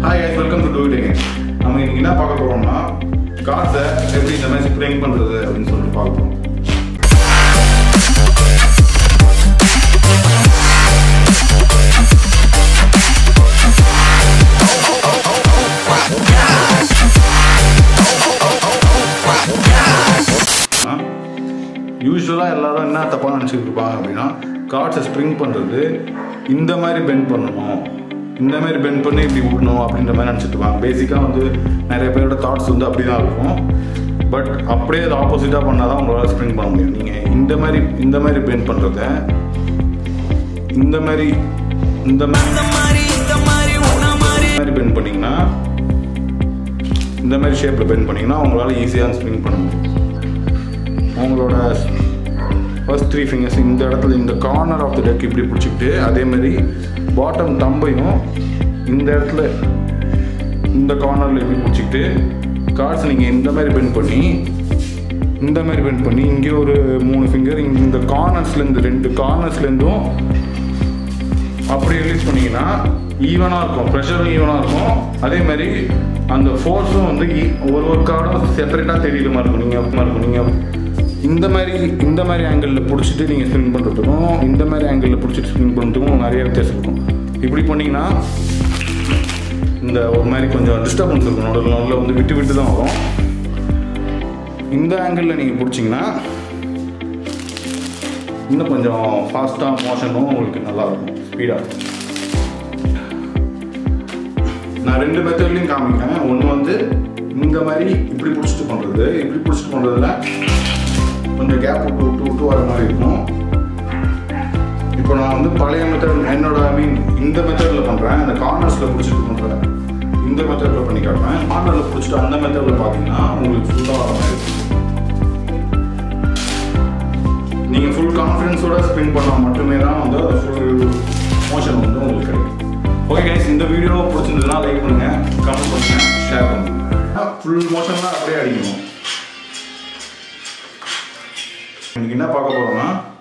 hi guys welcome to do it நம்ம இன்னைக்கு என்ன பார்க்க போறோம்னா கார்ட்ஸை எப்படி இந்த மாதிரி ஸ்ப்ரிங் பண்ணுறது அப்படின்னு சொல்லிட்டு பார்க்க போறோம் யூஸ்வலாக எல்லாரும் என்ன தப்பாக நினச்சிட்டு இருப்பாங்க அப்படின்னா கார்ட்ஸை ஸ்ப்ரிங் பண்ணுறது இந்த மாதிரி பெண்ட் பண்ணணும் இந்த மாதிரி பெண்ட் பண்ணி இப்படி விடணும் அப்படின்ற மாதிரி நினச்சிட்டு இருப்பாங்க பேசிக்காக வந்து நிறைய பேரோட தாட்ஸ் வந்து அப்படி தான் இருக்கும் பட் அப்படியே அது ஆப்போசிட்டாக பண்ணால் தான் உங்களால் ஸ்ப்ரிங் பண்ண முடியும் நீங்கள் இந்த மாதிரி இந்த மாதிரி பெண்ட் பண்ணுறத இந்த மாதிரி இந்த மாதிரி மாதிரி பெண்ட் பண்ணிங்கன்னா இந்த மாதிரி ஷேப்பில் பெண்ட் பண்ணிங்கன்னா உங்களால் ஈஸியாக ஸ்ப்ரிங் பண்ண முடியும் உங்களோட ஃபர்ஸ்ட் த்ரீ ஃபிங்கர்ஸ் இந்த இடத்துல இந்த கார்னர் ஆஃப் த டெக் இப்படி பிடிச்சிக்கிட்டு அதே மாதிரி பாட்டம் தம்பையும் இந்த இடத்துல இந்த கார்னரில் இப்படி பிடிச்சிக்கிட்டு கார்ட்ஸ் நீங்கள் இந்த மாதிரி பெண்ட் பண்ணி இந்த மாதிரி பெண்ட் பண்ணி இங்கே ஒரு மூணு ஃபிங்கர் இங்கே இந்த கார்னர்ஸ்லேருந்து ரெண்டு கார்னர்ஸ்லேருந்தும் அப்படி ரிலீஸ் பண்ணீங்கன்னா ஈவனாக இருக்கும் ப்ரெஷரும் ஈவனாக இருக்கும் அதே மாதிரி அந்த ஃபோர்ஸும் வந்து ஈ- ஒரு ஒரு கார்டும் செப்பரேட்டாக தெரியுற மாதிரி இருக்கும் நீங்கள் இருக்கும் நீங்கள் இந்த மாதிரி இந்த மாதிரி ஆங்கிளில் பிடிச்சிட்டு நீங்கள் ஸ்பின் பண்ணுறதுக்கும் இந்த மாதிரி ஆங்கிளில் பிடிச்சிட்டு ஸ்பின் பண்ணுறதுக்கும் நிறைய வித்தியாசம் இருக்கும் இப்படி பண்ணிங்கன்னா இந்த ஒரு மாதிரி கொஞ்சம் டிஸ்டர்பன்ஸ் இருக்கும் நடுவில் நடுவில் வந்து விட்டு விட்டு தான் வரும் இந்த ஆங்கிளில் நீங்கள் பிடிச்சிங்கன்னா இன்னும் கொஞ்சம் ஃபாஸ்ட்டாக மோஷனும் உங்களுக்கு நல்லா இருக்கும் ஸ்பீடாக இருக்கும் நான் ரெண்டு மெத்தட்லையும் காமிக்கிறேன் ஒன்று வந்து இந்த மாதிரி இப்படி பிடிச்சிட்டு பண்ணுறது இப்படி பிடிச்சிட்டு பண்ணுறதுல கொஞ்சம் கேப் விட்டு விட்டு விட்டு வர மாதிரி இருக்கும் இப்போ நான் வந்து பழைய மெத்தட் என்னோட ஐ மீன் இந்த மெத்தடில் பண்ணுறேன் இந்த கார்னர்ஸில் பிடிச்சிட்டு பண்ணுறேன் இந்த மெத்தடில் பண்ணி காட்டுறேன் கார்னரில் பிடிச்சிட்டு அந்த மெத்தடில் பார்த்தீங்கன்னா உங்களுக்கு ஃபுல்லாக வர மாதிரி இருக்கும் நீங்கள் ஃபுல் கான்ஃபிடன்ஸோட ஸ்பின் பண்ணால் மட்டுமே தான் வந்து அந்த ஃபுல் மோஷன் வந்து உங்களுக்கு கிடைக்கும் ஓகே கைஸ் இந்த வீடியோ பிடிச்சிருந்ததுன்னா லைக் பண்ணுங்க கமெண்ட் பண்ணுங்க ஷேர் பண்ணுங்க ஃபுல் மோஷன்லாம் அப்படியே அடிக்கணும் இன்னைக்கு என்ன பார்க்க போறோம்னா